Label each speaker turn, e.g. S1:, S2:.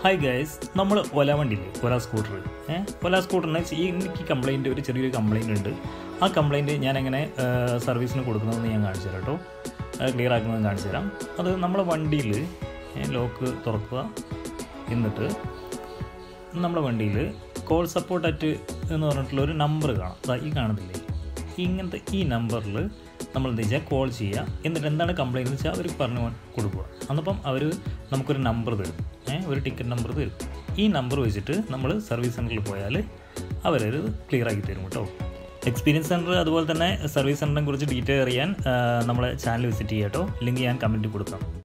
S1: hi guys നമ്മൾ ഒല വണ്ടിയില്ലേ ഒല scooter ഏഹ് ഒല സ്കൂട്ടറിന് ഈ എനിക്ക് കംപ്ലൈൻറ്റ് ഒരു ചെറിയൊരു കംപ്ലൈൻറ്റ് ഉണ്ട് ആ കംപ്ലൈൻറ്റ് ഞാൻ എങ്ങനെ സർവീസിന് കൊടുക്കുന്നതെന്ന് ഞാൻ കാണിച്ചു തരാം കേട്ടോ ക്ലിയർ ആക്കുന്നത് കാണിച്ചു തരാം അത് നമ്മളെ വണ്ടിയിൽ ലോക്ക് തുറക്കുക എന്നിട്ട് നമ്മുടെ വണ്ടിയിൽ കോൾ സപ്പോർട്ട് അറ്റ് എന്ന് പറഞ്ഞിട്ടുള്ള ഒരു നമ്പർ കാണാം ദാ ഈ കാണുന്നില്ലേ ഇങ്ങനത്തെ ഈ നമ്പറിൽ നമ്മൾ എന്താ വെച്ചാൽ കോൾ ചെയ്യുക എന്നിട്ട് എന്താണ് കംപ്ലൈൻറ്റ് വെച്ചാൽ അവർ പറഞ്ഞു കൊടുക്കുക അന്നപ്പം അവർ നമുക്കൊരു നമ്പർ തരും ഏഹ് ഒരു ടിക്കറ്റ് നമ്പർ തരും ഈ നമ്പർ വെച്ചിട്ട് നമ്മൾ സർവീസ് സെൻറ്ററിൽ പോയാൽ അവരത് ക്ലിയർ ആക്കി തരും കേട്ടോ എക്സ്പീരിയൻസ് സെൻറ്റർ അതുപോലെ തന്നെ സർവീസ് സെൻറ്ററിനെ കുറിച്ച് ഡീറ്റെയിൽ അറിയാൻ ആ, നമ്മളെ ചാനൽ വിസിറ്റ് ചെയ്യാം കേട്ടോ ലിങ്ക് ഞാൻ കമൻറ്റ് കൊടുക്കാം